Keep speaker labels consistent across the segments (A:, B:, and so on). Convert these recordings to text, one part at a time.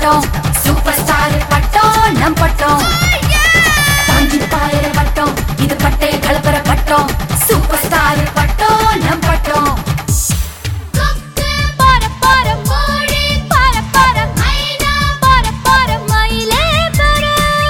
A: பட்டம் super star பட்டம் நம் பட்டம் தாங்கி பாயிர பட்டம் இது பட்டைய கலப்பர பட்டம் சூப்பர் ஸ்டார் பட்டம் நம் பட்டம்
B: பர பர மோழி பர பர மைனா பர பர மயிலே பர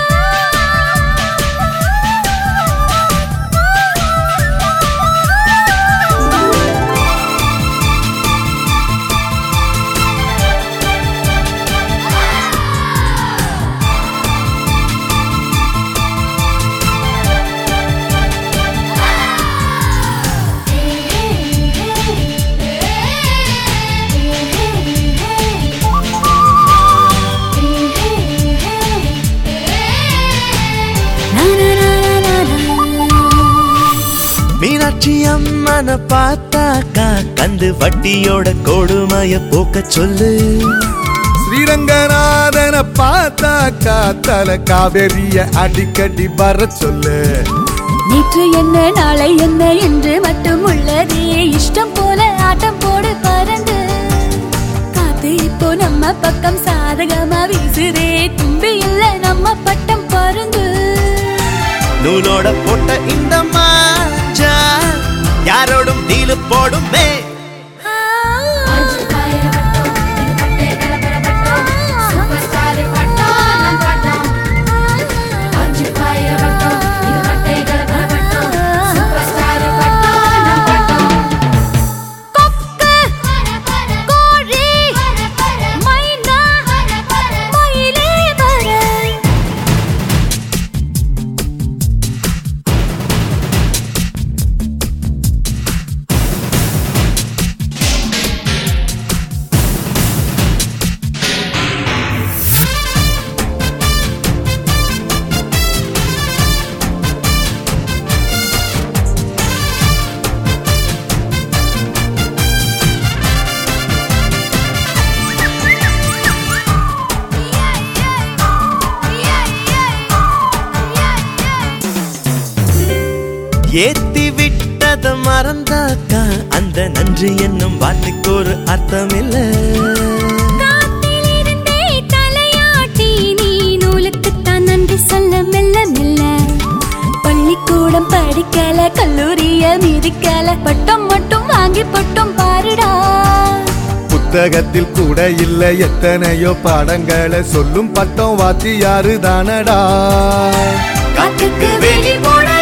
C: மீனாட்சி அம்மனை பார்த்தாக்கா கந்து வட்டியோட கொடுமைய போக்க சொல்லு
D: ஸ்ரீரங்கநாதனை பார்த்தாக்கா தல காவேரிய அடிக்கடி வர சொல்லு
B: நேற்று என்ன நாளை என்ன என்று மட்டும் உள்ளதே இஷ்டம் போல ஆட்டம் போடு பறந்து காத்து இப்போ நம்ம பக்கம் சாதகமா வீசுதே தும்பி இல்ல நம்ம பட்டம் பருந்து
C: நூலோட போட்ட இந்த மாஞ்சா யாரோடும் டீலு போடுமே
A: தாங்கி பாயிர பட்டம் இது பட்டைய கலப்பர பட்டம் சூப்பர் ஸ்டார் பட்டம் நம் பட்டம் தாங்கி பாயிர பட்டம் இது பட்டைய கலப்பர பட்டம் சூப்பர் ஸ்டார் பட்டம் நம் பட்டம்
B: கொக்கு கோழி மைனா மயிலே பர
C: ஏத்தி விட்டத மறந்தாக்கா அந்த நன்றி என்னும் வார்த்தைக்கு ஒரு அர்த்தம் இல்ல
B: காத்திலிருந்தே தலையாட்டி நீ நூலுக்குத்தான் நன்றி சொல்ல மெல்ல மெல்ல பள்ளிக்கூடம் படிக்கல கல்லூரிய மிதிக்கல பட்டம் மட்டும் வாங்கி பட்டம் பாருடா
D: புத்தகத்தில் கூட இல்ல எத்தனையோ பாடங்களை சொல்லும் பட்டம் வாத்தி யாரு தானடா
C: காத்துக்கு வெளி போட